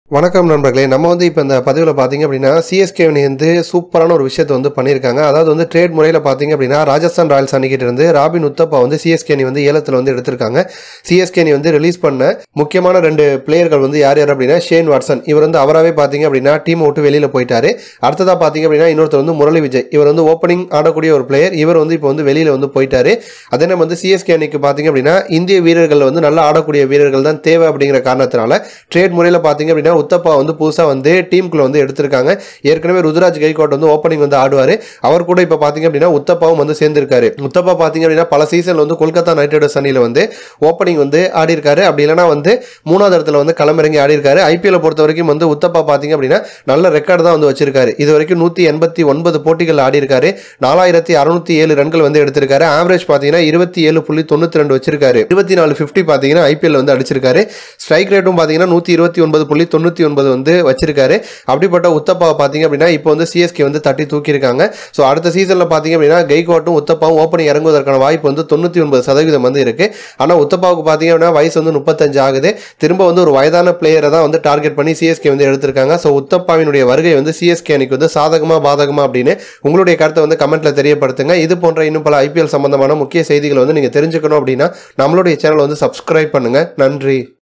வணக்கம் நண்பர்களே நம்ம வந்து இப்போ இந்த பதிவில் பார்த்தீங்க அப்படின்னா சிஎஸ்கே வந்து சூப்பரான ஒரு விஷயத்தை வந்து பண்ணியிருக்காங்க அதாவது வந்து ட்ரேட் முறையில் பார்த்தீங்க அப்படின்னா ராஜஸ்தான் ராயல்ஸ் அணிக்கிட்ட இருந்து ராபின் உத்தப்பா வந்து சிஎஸ்கே அணி வந்து ஏலத்தில் வந்து எடுத்திருக்காங்க சிஎஸ்கே அணி வந்து ரிலீஸ் பண்ண முக்கியமான ரெண்டு பிளேயர்கள் வந்து யார் யார் அப்படின்னா ஷேன் வாட்சன் இவர் வந்து அவராகவே பார்த்தீங்க அப்படின்னா டீம் விட்டு வெளியில் போயிட்டாரு அடுத்ததாக பார்த்தீங்க அப்படின்னா இன்னொருத்தர் வந்து முரளி விஜய் இவர் வந்து ஓப்பனிங் ஆடக்கூடிய ஒரு பிளேயர் இவர் வந்து இப்போ வந்து வெளியில் வந்து போயிட்டாரு அதே நம்ம வந்து சிஎஸ்கே அணிக்கு பார்த்தீங்க அப்படின்னா இந்திய வீரர்கள் வந்து நல்லா ஆடக்கூடிய வீரர்கள் தான் தேவை அப்படிங்கிற காரணத்தினால ட்ரேட் முறையில் பார்த்தீங்க அப்படின்னா உத்தப்பா வந்து புதுசாக வந்து டீமுக்குள்ள வந்து எடுத்திருக்காங்க ஏற்கனவே ருத்ராஜ் கைகோட் வந்து ஓப்பனிங் வந்து ஆடுவார் அவர் கூட இப்போ பார்த்தீங்க அப்படின்னா உத்தப்பாவும் வந்து சேர்ந்திருக்காரு உத்தப்பா பார்த்தீங்க அப்படின்னா பல சீசனில் வந்து கொல்கத்தா நைட் ரைடர்ஸ் அணியில் வந்து ஓப்பனிங் வந்து ஆடி இருக்காரு அப்படி இல்லைனா வந்து மூணாவது இடத்துல வந்து களமிறங்கி ஆடி இருக்காரு ஐபிஎல் பொறுத்த வரைக்கும் வந்து உத்தப்பா பார்த்தீங்க அப்படின்னா நல்ல ரெக்கார்டு தான் வந்து வச்சிருக்காரு இது வரைக்கும் நூற்றி எண்பத்தி ஒன்பது போட்டிகள் ஆடி இருக்காரு நாலாயிரத்தி அறுநூத்தி ஏழு ரன்கள் வந்து எடுத்திருக்காரு ஆவரேஜ் பார்த்தீங்கன்னா இருபத்தி ஏழு புள்ளி தொண்ணூற்றி ரெண்டு வச்சிருக்காரு இருபத்தி நாலு ஃபிஃப்டி பார்த்தீங்கன்னா ஐபிஎல் வந்து அடிச்சிருக்காரு ஸ்ட்ரைக் ரேட்டும் பார்த்தீங்கன்னா நூற்றி இருபத்தி ஒன்பது புள்ளி தொண்ணூற்றி ஒன்பது வந்து வச்சிருக்காரு அப்படிப்பட்ட உத்தப்பாவை பார்த்தீங்க அப்படின்னா இப்போ வந்து சிஎஸ்கே வந்து தட்டி தூக்கியிருக்காங்க ஸோ அடுத்த சீசனில் பார்த்தீங்க அப்படின்னா கெய்கோட்டும் உத்தப்பாவும் ஓப்பனிங் இறங்குவதற்கான வாய்ப்பு வந்து தொண்ணூற்றி ஒன்பது சதவீதம் வந்து இருக்கு ஆனால் உத்தப்பாவுக்கு பார்த்தீங்க அப்படின்னா வயசு வந்து முப்பத்தஞ்சு ஆகுது திரும்ப வந்து ஒரு வயதான பிளேயரை தான் வந்து டார்கெட் பண்ணி சிஎஸ்கே வந்து எடுத்திருக்காங்க ஸோ உத்தப்பாவினுடைய வருகை வந்து சிஎஸ்கே அணிக்கு வந்து சாதகமா பாதகமா அப்படின்னு உங்களுடைய கருத்தை வந்து கமெண்ட்ல தெரியப்படுத்துங்க இது போன்ற இன்னும் பல ஐபிஎல் சம்பந்தமான முக்கிய செய்திகளை வந்து நீங்க தெரிஞ்சுக்கணும் அப்படின்னா நம்மளுடைய சேனல் வந்து சப்ஸ்கிரைப் பண்ணுங்க நன்றி